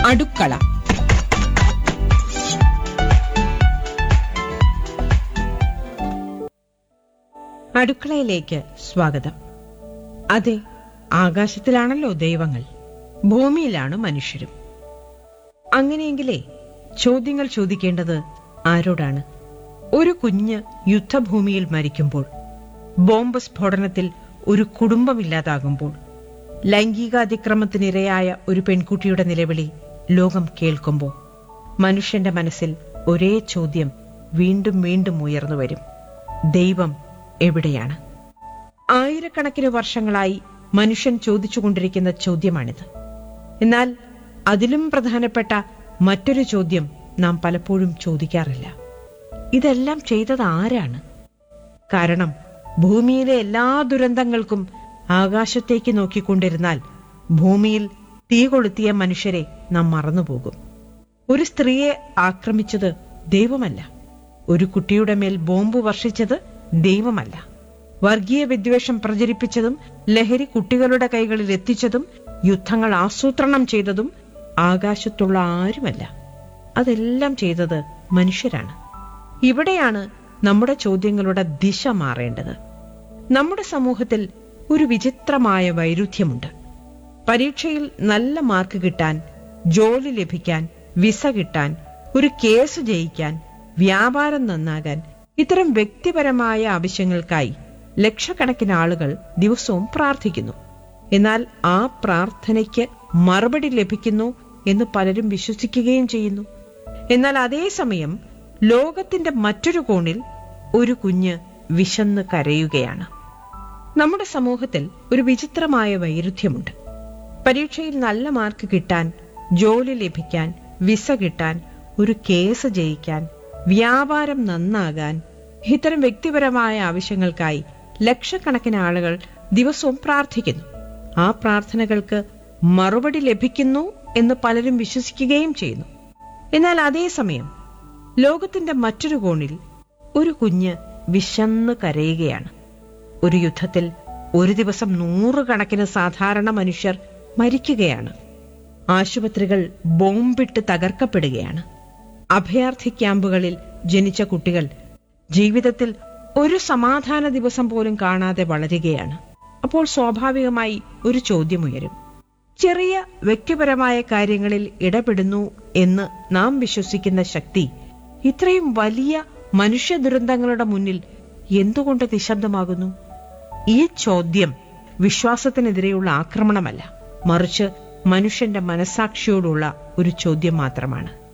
അടുക്കള അടുക്കളയിലേക്ക് സ്വാഗതം അതെ ആകാശത്തിലാണല്ലോ ദൈവങ്ങൾ ഭൂമിയിലാണ് മനുഷ്യരും അങ്ങനെയെങ്കിലേ ചോദ്യങ്ങൾ ചോദിക്കേണ്ടത് ആരോടാണ് ഒരു കുഞ്ഞ് യുദ്ധഭൂമിയിൽ മരിക്കുമ്പോൾ ബോംബ് സ്ഫോടനത്തിൽ ഒരു കുടുംബമില്ലാതാകുമ്പോൾ ലൈംഗികാതിക്രമത്തിനിരയായ ഒരു പെൺകുട്ടിയുടെ നിലവിളി ലോകം കേൾക്കുമ്പോൾ മനുഷ്യന്റെ മനസ്സിൽ ഒരേ ചോദ്യം വീണ്ടും വീണ്ടും ഉയർന്നു വരും ദൈവം എവിടെയാണ് ആയിരക്കണക്കിന് വർഷങ്ങളായി മനുഷ്യൻ ചോദിച്ചുകൊണ്ടിരിക്കുന്ന ചോദ്യമാണിത് എന്നാൽ അതിലും പ്രധാനപ്പെട്ട മറ്റൊരു ചോദ്യം നാം പലപ്പോഴും ചോദിക്കാറില്ല ഇതെല്ലാം ചെയ്തത് ആരാണ് കാരണം ഭൂമിയിലെ എല്ലാ ദുരന്തങ്ങൾക്കും ആകാശത്തേക്ക് നോക്കിക്കൊണ്ടിരുന്നാൽ ഭൂമിയിൽ തീ കൊളുത്തിയ മനുഷ്യരെ നാം മറന്നുപോകും ഒരു സ്ത്രീയെ ആക്രമിച്ചത് ദൈവമല്ല ഒരു കുട്ടിയുടെ മേൽ ബോംബ് വർഷിച്ചത് ദൈവമല്ല വർഗീയ വിദ്വേഷം പ്രചരിപ്പിച്ചതും ലഹരി കുട്ടികളുടെ കൈകളിൽ എത്തിച്ചതും യുദ്ധങ്ങൾ ആസൂത്രണം ചെയ്തതും ആകാശത്തുള്ള ആരുമല്ല അതെല്ലാം ചെയ്തത് മനുഷ്യരാണ് ഇവിടെയാണ് നമ്മുടെ ചോദ്യങ്ങളുടെ ദിശ മാറേണ്ടത് നമ്മുടെ സമൂഹത്തിൽ ഒരു വിചിത്രമായ വൈരുദ്ധ്യമുണ്ട് പരീക്ഷയിൽ നല്ല മാർക്ക് കിട്ടാൻ ജോലി ലഭിക്കാൻ വിസ കിട്ടാൻ ഒരു കേസ് ജയിക്കാൻ വ്യാപാരം നന്നാകാൻ ഇത്തരം വ്യക്തിപരമായ ആവശ്യങ്ങൾക്കായി ലക്ഷക്കണക്കിന് ആളുകൾ ദിവസവും പ്രാർത്ഥിക്കുന്നു എന്നാൽ ആ പ്രാർത്ഥനയ്ക്ക് മറുപടി ലഭിക്കുന്നു എന്ന് പലരും വിശ്വസിക്കുകയും ചെയ്യുന്നു എന്നാൽ അതേസമയം ലോകത്തിന്റെ മറ്റൊരു കോണിൽ ഒരു കുഞ്ഞ് വിശന്ന് കരയുകയാണ് നമ്മുടെ സമൂഹത്തിൽ ഒരു വിചിത്രമായ വൈരുദ്ധ്യമുണ്ട് പരീക്ഷയിൽ നല്ല മാർക്ക് കിട്ടാൻ ജോലി ലഭിക്കാൻ വിസ കിട്ടാൻ ഒരു കേസ് ജയിക്കാൻ വ്യാപാരം നന്നാകാൻ ഇത്തരം വ്യക്തിപരമായ ആവശ്യങ്ങൾക്കായി ലക്ഷക്കണക്കിന് ആളുകൾ ദിവസവും പ്രാർത്ഥിക്കുന്നു ആ പ്രാർത്ഥനകൾക്ക് മറുപടി ലഭിക്കുന്നു എന്ന് പലരും വിശ്വസിക്കുകയും ചെയ്യുന്നു എന്നാൽ അതേസമയം ലോകത്തിന്റെ മറ്റൊരു കോണിൽ ഒരു കുഞ്ഞ് വിശന്ന് കരയുകയാണ് ഒരു യുദ്ധത്തിൽ ഒരു ദിവസം നൂറുകണക്കിന് സാധാരണ മനുഷ്യർ മരിക്കുകയാണ് ആശുപത്രികൾ ബോംബിട്ട് തകർക്കപ്പെടുകയാണ് അഭയാർത്ഥി ക്യാമ്പുകളിൽ ജനിച്ച കുട്ടികൾ ജീവിതത്തിൽ ഒരു സമാധാന ദിവസം പോലും കാണാതെ വളരുകയാണ് അപ്പോൾ സ്വാഭാവികമായി ഒരു ചോദ്യമുയരും ചെറിയ വ്യക്തിപരമായ കാര്യങ്ങളിൽ ഇടപെടുന്നു എന്ന് നാം വിശ്വസിക്കുന്ന ശക്തി ഇത്രയും വലിയ മനുഷ്യ ദുരന്തങ്ങളുടെ മുന്നിൽ എന്തുകൊണ്ട് നിശബ്ദമാകുന്നു ഈ ചോദ്യം വിശ്വാസത്തിനെതിരെയുള്ള ആക്രമണമല്ല മറിച്ച് മനുഷ്യന്റെ മനസാക്ഷിയോടുള്ള ഒരു ചോദ്യം മാത്രമാണ്